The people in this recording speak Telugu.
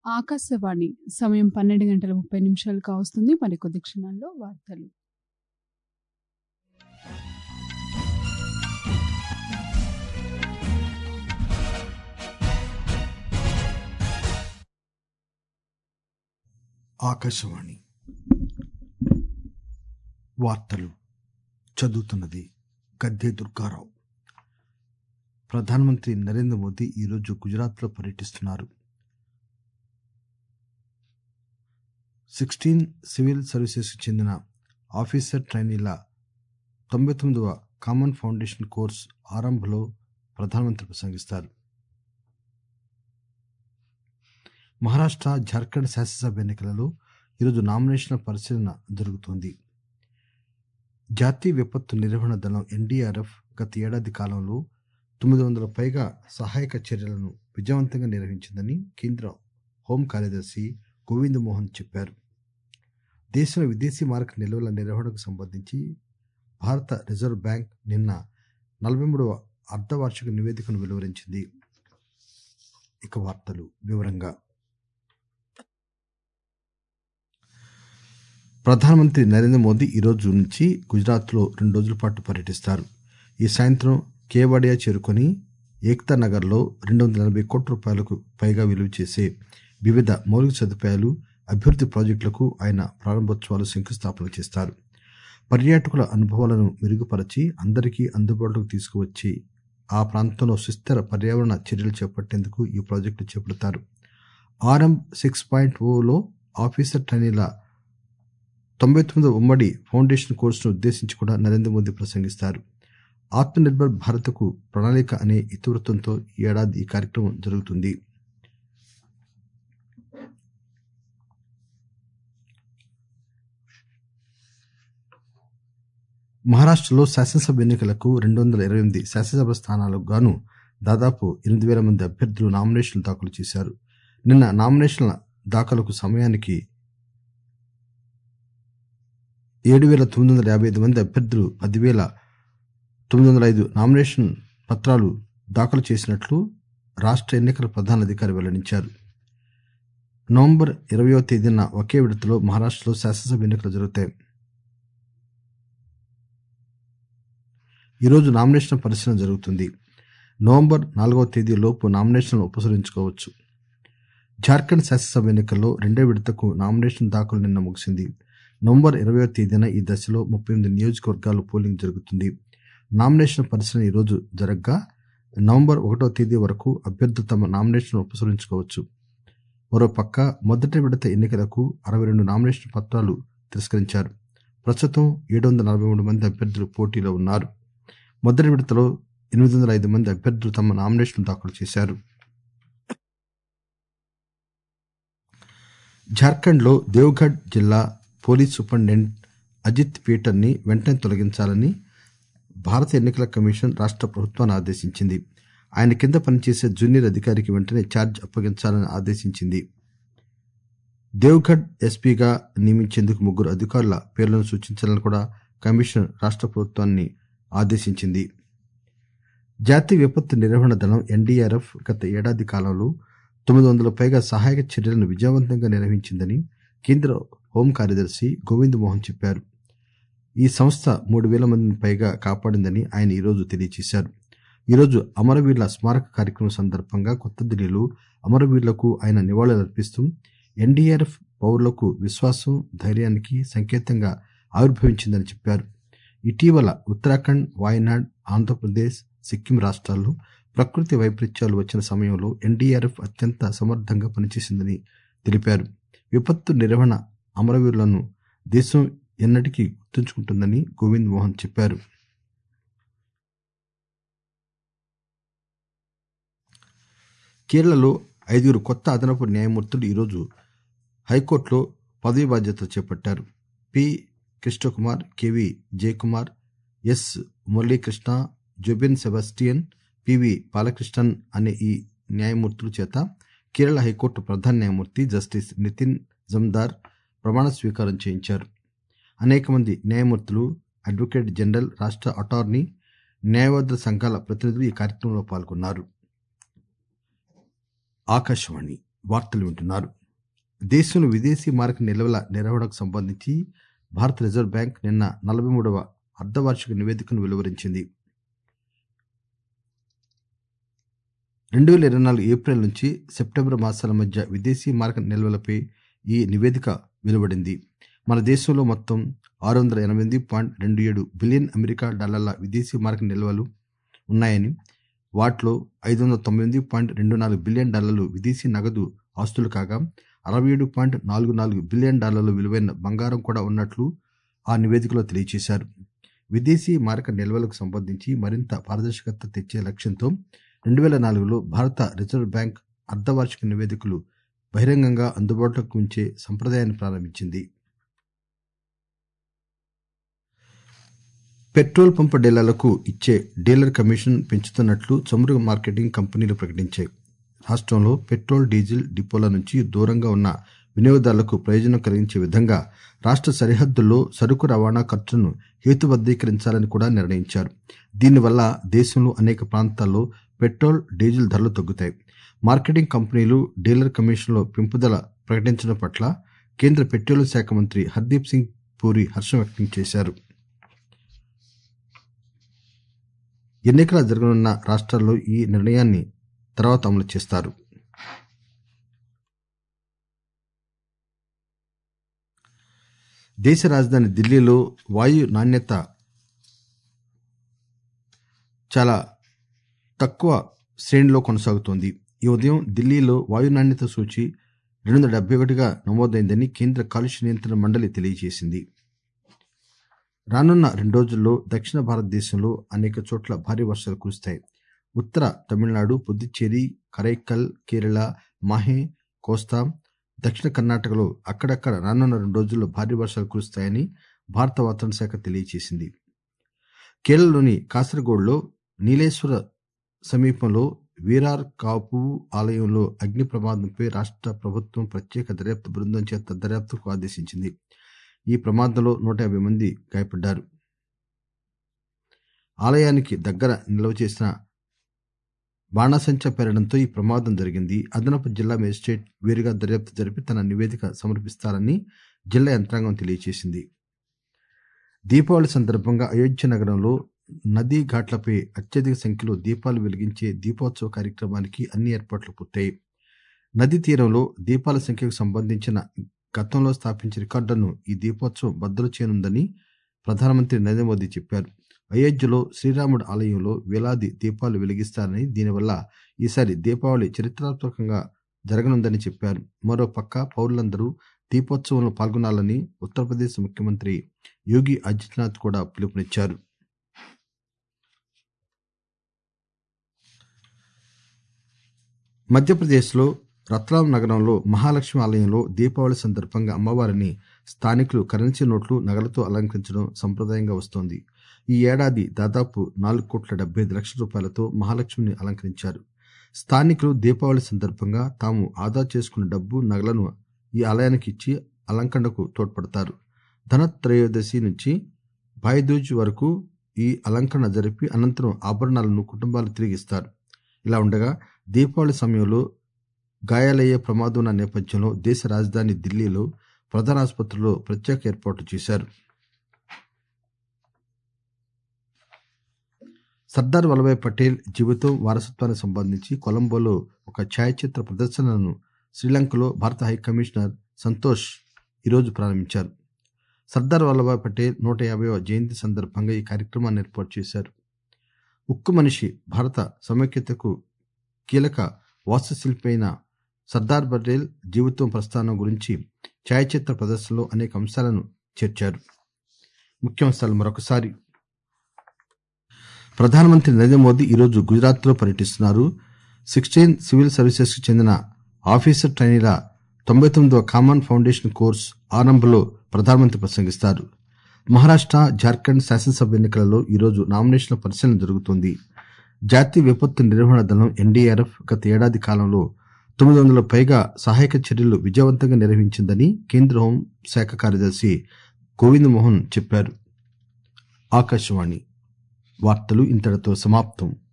ఆకాశవాణి సమయం పన్నెండు గంటల ముప్పై నిమిషాలు కావస్తుంది మరికొద్ది క్షణాల్లో వార్తలు ఆకాశవాణి వార్తలు చదువుతున్నది గద్దె దుర్గారావు ప్రధానమంత్రి నరేంద్ర మోదీ ఈరోజు గుజరాత్లో పర్యటిస్తున్నారు సిక్స్టీన్ సివిల్ సర్వీసెస్కి చెందిన ఆఫీసర్ ట్రైనీల తొంభై తొమ్మిదవ కామన్ ఫౌండేషన్ కోర్స్ ఆరంభలో ప్రధానమంత్రి ప్రసంగిస్తారు మహారాష్ట్ర జార్ఖండ్ శాసనసభ ఎన్నికలలో ఈరోజు నామినేషన్ల పరిశీలన జరుగుతోంది జాతీయ విపత్తు నిర్వహణ దళం ఎన్డీఆర్ఎఫ్ గత ఏడాది కాలంలో తొమ్మిది వందల పైగా సహాయక చర్యలను విజయవంతంగా నిర్వహించిందని కేంద్ర హోం కార్యదర్శి గోవింద్ మోహన్ చెప్పారు దేశంలో విదేశీ మార్క నిల్వల నిర్వహణకు సంబంధించి భారత రిజర్వ్ బ్యాంక్ నిన్న నలభై మూడవ అర్ధవార్షిక నివేదికను వెలువరించింది ఇక వార్తలు వివరంగా ప్రధానమంత్రి నరేంద్ర మోదీ ఈ రోజు నుంచి గుజరాత్లో రెండు రోజుల పాటు పర్యటిస్తారు ఈ సాయంత్రం కేవాడియా చేరుకొని ఏక్తా నగర్లో రెండు వందల ఎనభై కోట్ల రూపాయలకు పైగా విలువ చేసే వివిధ మౌలిక సదుపాయాలు అభివృద్ది ప్రాజెక్టులకు ఆయన ప్రారంభోత్సవాలు శంకుస్థాపన చేస్తారు పర్యాటకుల అనుభవాలను మెరుగుపరచి అందరికీ అందుబాటులోకి తీసుకువచ్చి ఆ ప్రాంతంలో సుస్థిర పర్యావరణ చర్యలు చేపట్టేందుకు ఈ ప్రాజెక్టు చేపడతారు ఆర్ఎం సిక్స్ పాయింట్ ఓలో ఆఫీసర్ ట్రైనీల తొంభై తొమ్మిది ఉమ్మడి ఫౌండేషన్ కోర్సును ఉద్దేశించి కూడా నరేంద్ర మోదీ ప్రసంగిస్తారు ఆత్మ నిర్భర్ భారత్కు ప్రణాళిక అనే ఇతివృత్తంతో ఈ ఏడాది ఈ కార్యక్రమం జరుగుతుంది మహారాష్టలో శాసనసభ ఎన్నికలకు రెండు వందల ఇరవై ఎనిమిది శాసనసభ స్థానాలకు గాను దాదాపు ఎనిమిది వేల మంది అభ్యర్థులు నామినేషన్లు దాఖలు చేశారు నిన్న నామినేషన్ల దాఖలకు సమయానికి ఏడు వేల తొమ్మిది వందల యాభై ఐదు మంది అభ్యర్థులు పదివేల తొమ్మిది వందల ఐదు నామినేషన్ పత్రాలు దాఖలు చేసినట్లు రాష్ట్ర ఎన్నికల ప్రధాన అధికారి వెల్లడించారు నవంబర్ ఇరవయో తేదీన ఒకే విడతలో మహారాష్టలో శాసనసభ ఎన్నికలు జరుగుతాయి ఈరోజు నామినేషన్ పరిశీలన జరుగుతుంది నవంబర్ నాలుగవ తేదీ లోపు నామినేషన్లు ఉపసంహరించుకోవచ్చు జార్ఖండ్ శాసనసభ ఎన్నికల్లో రెండో విడతకు నామినేషన్ దాఖలు నిన్న ముగిసింది నవంబర్ ఇరవయో తేదీన ఈ దశలో ముప్పై ఎనిమిది నియోజకవర్గాల్లో పోలింగ్ జరుగుతుంది నామినేషన్ పరిశీలన ఈరోజు జరగగా నవంబర్ ఒకటో తేదీ వరకు అభ్యర్థులు తమ నామినేషన్ ఉపసంహరించుకోవచ్చు మరోపక్క మొదటి విడత ఎన్నికలకు అరవై రెండు నామినేషన్ పత్రాలు తిరస్కరించారు ప్రస్తుతం ఏడు వందల నలభై మూడు మంది అభ్యర్థులు పోటీలో ఉన్నారు మొదటి విడతలో ఎనిమిది వందల ఐదు మంది అభ్యర్థులు తమ నామినేషన్ దాఖలు చేశారు జార్ఖండ్లో దేవ్గఢ్ జిల్లా పోలీస్ సూపరింటెండెంట్ అజిత్ పీటర్ ని వెంటనే తొలగించాలని భారత ఎన్నికల కమిషన్ రాష్ట్ర ప్రభుత్వాన్ని ఆదేశించింది ఆయన కింద పనిచేసే జూనియర్ అధికారికి వెంటనే ఛార్జ్ అప్పగించాలని ఆదేశించింది దేవ్గఢ్ ఎస్పీగా నియమించేందుకు ముగ్గురు అధికారుల పేర్లను సూచించాలని కూడా కమిషన్ రాష్ట్ర ప్రభుత్వాన్ని ఆదేశించింది జాతీయ విపత్తు నిర్వహణ దళం ఎన్డీఆర్ఎఫ్ గత ఏడాది కాలంలో తొమ్మిది వందల పైగా సహాయక చర్యలను విజయవంతంగా నిర్వహించిందని కేంద్ర హోం కార్యదర్శి గోవింద్ మోహన్ చెప్పారు ఈ సంస్థ మూడు వేల మందిని పైగా కాపాడిందని ఆయన ఈరోజు తెలియజేశారు ఈరోజు అమరవీరుల స్మారక కార్యక్రమం సందర్భంగా కొత్త ఢిల్లీలో అమరవీరులకు ఆయన నివాళులర్పిస్తూ ఎన్డీఆర్ఎఫ్ పౌరులకు విశ్వాసం ధైర్యానికి సంకేతంగా ఆవిర్భవించిందని చెప్పారు ఇటీవల ఉత్తరాఖండ్ వాయనాడ్ ఆంధ్రప్రదేశ్ సిక్కిం రాష్ట్రాల్లో ప్రకృతి వైపరీత్యాలు వచ్చిన సమయంలో ఎన్డీఆర్ఎఫ్ అత్యంత సమర్థంగా పనిచేసిందని తెలిపారు విపత్తు నిర్వహణ అమరవీరులను దేశం ఎన్నటికీ గుర్తుంచుకుంటుందని గోవింద్ మోహన్ చెప్పారు కేరళలో ఐదుగురు కొత్త అదనపు న్యాయమూర్తులు ఈరోజు హైకోర్టులో పదవి బాధ్యతలు చేపట్టారు P Krishnakumar K V Jayakumar S Muralikrishna Jubin Sebastian P V Balakrishnan అనే ఈ న్యాయమూర్తుల చేత కేరళ హైకోర్టు ప్రధాన న్యాయమూర్తి జస్టిస్ నితిన్ జమ్దార్ ప్రమాణ స్వీకారం చేయించారు అనేక మంది న్యాయమూర్తులు అడ్వకేట్ జనరల్ రాష్ట్ర అటార్నీ న్యాయవాదుల సంఘాల ప్రతినిధులు ఈ కార్యక్రమంలో పాల్గొన్నారు ఆకాశవాణి వార్తలు వింటున్నారు దేశంలో విదేశీ మారక నిల్వల నిర్వహణకు సంబంధించి భారత రిజర్వ్ బ్యాంక్ నిన్న నలభై మూడవ అర్ధవార్షిక నివేదికను వెలువరించింది రెండు వేల ఇరవై నాలుగు ఏప్రిల్ నుంచి సెప్టెంబర్ మాసాల మధ్య విదేశీ మారక నిల్వలపై ఈ నివేదిక వెలువడింది మన దేశంలో మొత్తం ఆరు వందల ఎనిమిది పాయింట్ రెండు ఏడు బిలియన్ అమెరికా డాలర్ల విదేశీ మారక నిల్వలు ఉన్నాయని వాటిలో ఐదు వందల తొమ్మిది పాయింట్ రెండు నాలుగు బిలియన్ డాలర్లు విదేశీ నగదు ఆస్తులు కాగా అరవై ఏడు పాయింట్ నాలుగు నాలుగు బిలియన్ డాలర్లు విలువైన బంగారం కూడా ఉన్నట్లు ఆ నివేదికలో తెలియజేశారు విదేశీ మారక నిల్వలకు సంబంధించి మరింత పారదర్శకత తెచ్చే లక్ష్యంతో రెండు వేల నాలుగులో భారత రిజర్వ్ బ్యాంక్ అర్ధవార్షిక నివేదికలు బహిరంగంగా అందుబాటులోకి ఉంచే సంప్రదాయాన్ని ప్రారంభించింది పెట్రోల్ పంప్ డీలర్లకు ఇచ్చే డీలర్ కమిషన్ పెంచుతున్నట్లు చమురు మార్కెటింగ్ కంపెనీలు ప్రకటించాయి రాష్ట్రంలో పెట్రోల్ డీజిల్ డిపోల నుంచి దూరంగా ఉన్న వినియోగదారులకు ప్రయోజనం కలిగించే విధంగా రాష్ట్ర సరిహద్దుల్లో సరుకు రవాణా ఖర్చును హేతుబద్దీకరించాలని కూడా నిర్ణయించారు దీనివల్ల దేశంలో అనేక ప్రాంతాల్లో పెట్రోల్ డీజిల్ ధరలు తగ్గుతాయి మార్కెటింగ్ కంపెనీలు డీలర్ కమిషన్లో పెంపుదల ప్రకటించడం పట్ల కేంద్ర పెట్రోలియం శాఖ మంత్రి హర్దీప్ సింగ్ పూరి హర్షం వ్యక్తం చేశారు ఎన్నికలు జరగనున్న రాష్ట్రాల్లో ఈ నిర్ణయాన్ని తర్వాత అమలు చేస్తారు దేశ రాజధాని ఢిల్లీలో వాయు నాణ్యత చాలా తక్కువ శ్రేణిలో కొనసాగుతోంది ఈ ఉదయం ఢిల్లీలో వాయు నాణ్యత సూచి రెండు వందల డెబ్బై ఒకటిగా నమోదైందని కేంద్ర కాలుష్య నియంత్రణ మండలి తెలియజేసింది రానున్న రెండు రోజుల్లో దక్షిణ భారతదేశంలో అనేక చోట్ల భారీ వర్షాలు కురుస్తాయి ఉత్తర తమిళనాడు పుదుచ్చేరి కరైక్కల్ కేరళ మాహే కోస్తా దక్షిణ కర్ణాటకలో అక్కడక్కడ రానున్న రెండు రోజుల్లో భారీ వర్షాలు కురుస్తాయని భారత వాతావరణ శాఖ తెలియజేసింది కేరళలోని కాసరగోడ్లో నీలేశ్వర సమీపంలో వీరార్ కాపు ఆలయంలో అగ్ని ప్రమాదంపై రాష్ట్ర ప్రభుత్వం ప్రత్యేక దర్యాప్తు బృందం చేత దర్యాప్తుకు ఆదేశించింది ఈ ప్రమాదంలో నూట యాభై మంది గాయపడ్డారు ఆలయానికి దగ్గర నిల్వ చేసిన బాణాసంచా పేరడంతో ఈ ప్రమాదం జరిగింది అదనపు జిల్లా మేజిస్ట్రేట్ వీరుగా దర్యాప్తు జరిపి తన నివేదిక సమర్పిస్తారని జిల్లా యంత్రాంగం తెలియజేసింది దీపావళి సందర్భంగా అయోధ్య నగరంలో నదీ ఘాట్లపై అత్యధిక సంఖ్యలో దీపాలు వెలిగించే దీపోత్సవ కార్యక్రమానికి అన్ని ఏర్పాట్లు పూర్తయి నదీ తీరంలో దీపాల సంఖ్యకు సంబంధించిన గతంలో స్థాపించిన రికార్డులను ఈ దీపోత్సవం బద్దలు చేయనుందని ప్రధానమంత్రి నరేంద్ర మోదీ చెప్పారు అయోధ్యలో శ్రీరాముడు ఆలయంలో వేలాది దీపాలు వెలిగిస్తారని దీనివల్ల ఈసారి దీపావళి చరిత్రాత్మకంగా జరగనుందని చెప్పారు మరోపక్క పౌరులందరూ దీపోత్సవంలో పాల్గొనాలని ఉత్తరప్రదేశ్ ముఖ్యమంత్రి యోగి ఆదిత్యనాథ్ కూడా పిలుపునిచ్చారు మధ్యప్రదేశ్లో రత్లాం నగరంలో మహాలక్ష్మి ఆలయంలో దీపావళి సందర్భంగా అమ్మవారిని స్థానికులు కరెన్సీ నోట్లు నగలతో అలంకరించడం సంప్రదాయంగా వస్తోంది ఈ ఏడాది దాదాపు నాలుగు కోట్ల డెబ్బై ఐదు లక్షల రూపాయలతో మహాలక్ష్మిని అలంకరించారు స్థానికులు దీపావళి సందర్భంగా తాము ఆదా చేసుకున్న డబ్బు నగలను ఈ ఆలయానికి ఇచ్చి అలంకరణకు తోడ్పడతారు ధనత్రయోదశి నుంచి భాయిదూజ్ వరకు ఈ అలంకరణ జరిపి అనంతరం ఆభరణాలను కుటుంబాలు తిరిగిస్తారు ఇలా ఉండగా దీపావళి సమయంలో గాయాలయ్యే ప్రమాదం ఉన్న నేపథ్యంలో దేశ రాజధాని ఢిల్లీలో ప్రధాన ఆసుపత్రిలో ప్రత్యేక ఏర్పాట్లు చేశారు సర్దార్ వల్లభాయ్ పటేల్ జీవితం వారసత్వానికి సంబంధించి కొలంబోలో ఒక ఛాయాచిత్ర ప్రదర్శనను శ్రీలంకలో భారత హైకమిషనర్ సంతోష్ ఈరోజు ప్రారంభించారు సర్దార్ వల్లభాయ్ పటేల్ నూట యాభైవ జయంతి సందర్భంగా ఈ కార్యక్రమాన్ని ఏర్పాటు చేశారు ఉక్కు మనిషి భారత సమైక్యతకు కీలక వాస్తుశిల్పి అయిన సర్దార్ పటేల్ జీవితం ప్రస్థానం గురించి ఛాయాచిత్ర ప్రదర్శనలో అనేక అంశాలను చేర్చారు ముఖ్యాంశాలు మరొకసారి ప్రధానమంత్రి నరేంద్ర మోదీ ఈరోజు గుజరాత్లో పర్యటిస్తున్నారు సిక్స్టీన్ సివిల్ సర్వీసెస్ కు చెందిన ఆఫీసర్ ట్రైనీల తొంభై తొమ్మిదవ కామన్ ఫౌండేషన్ కోర్స్ ఆరంభంలో ప్రధానమంత్రి ప్రసంగిస్తారు మహారాష్ట జార్ఖండ్ శాసనసభ ఎన్నికలలో ఈరోజు నామినేషన్ల పరిశీలన జరుగుతోంది జాతీయ విపత్తు నిర్వహణ దళం ఎన్డీఆర్ఎఫ్ గత ఏడాది కాలంలో తొమ్మిది వందల పైగా సహాయక చర్యలు విజయవంతంగా నిర్వహించిందని కేంద్ర హోంశాఖ కార్యదర్శి గోవింద్ మోహన్ చెప్పారు ఆకాశవాణి వార్తలు ఇంతటితో సమాప్తం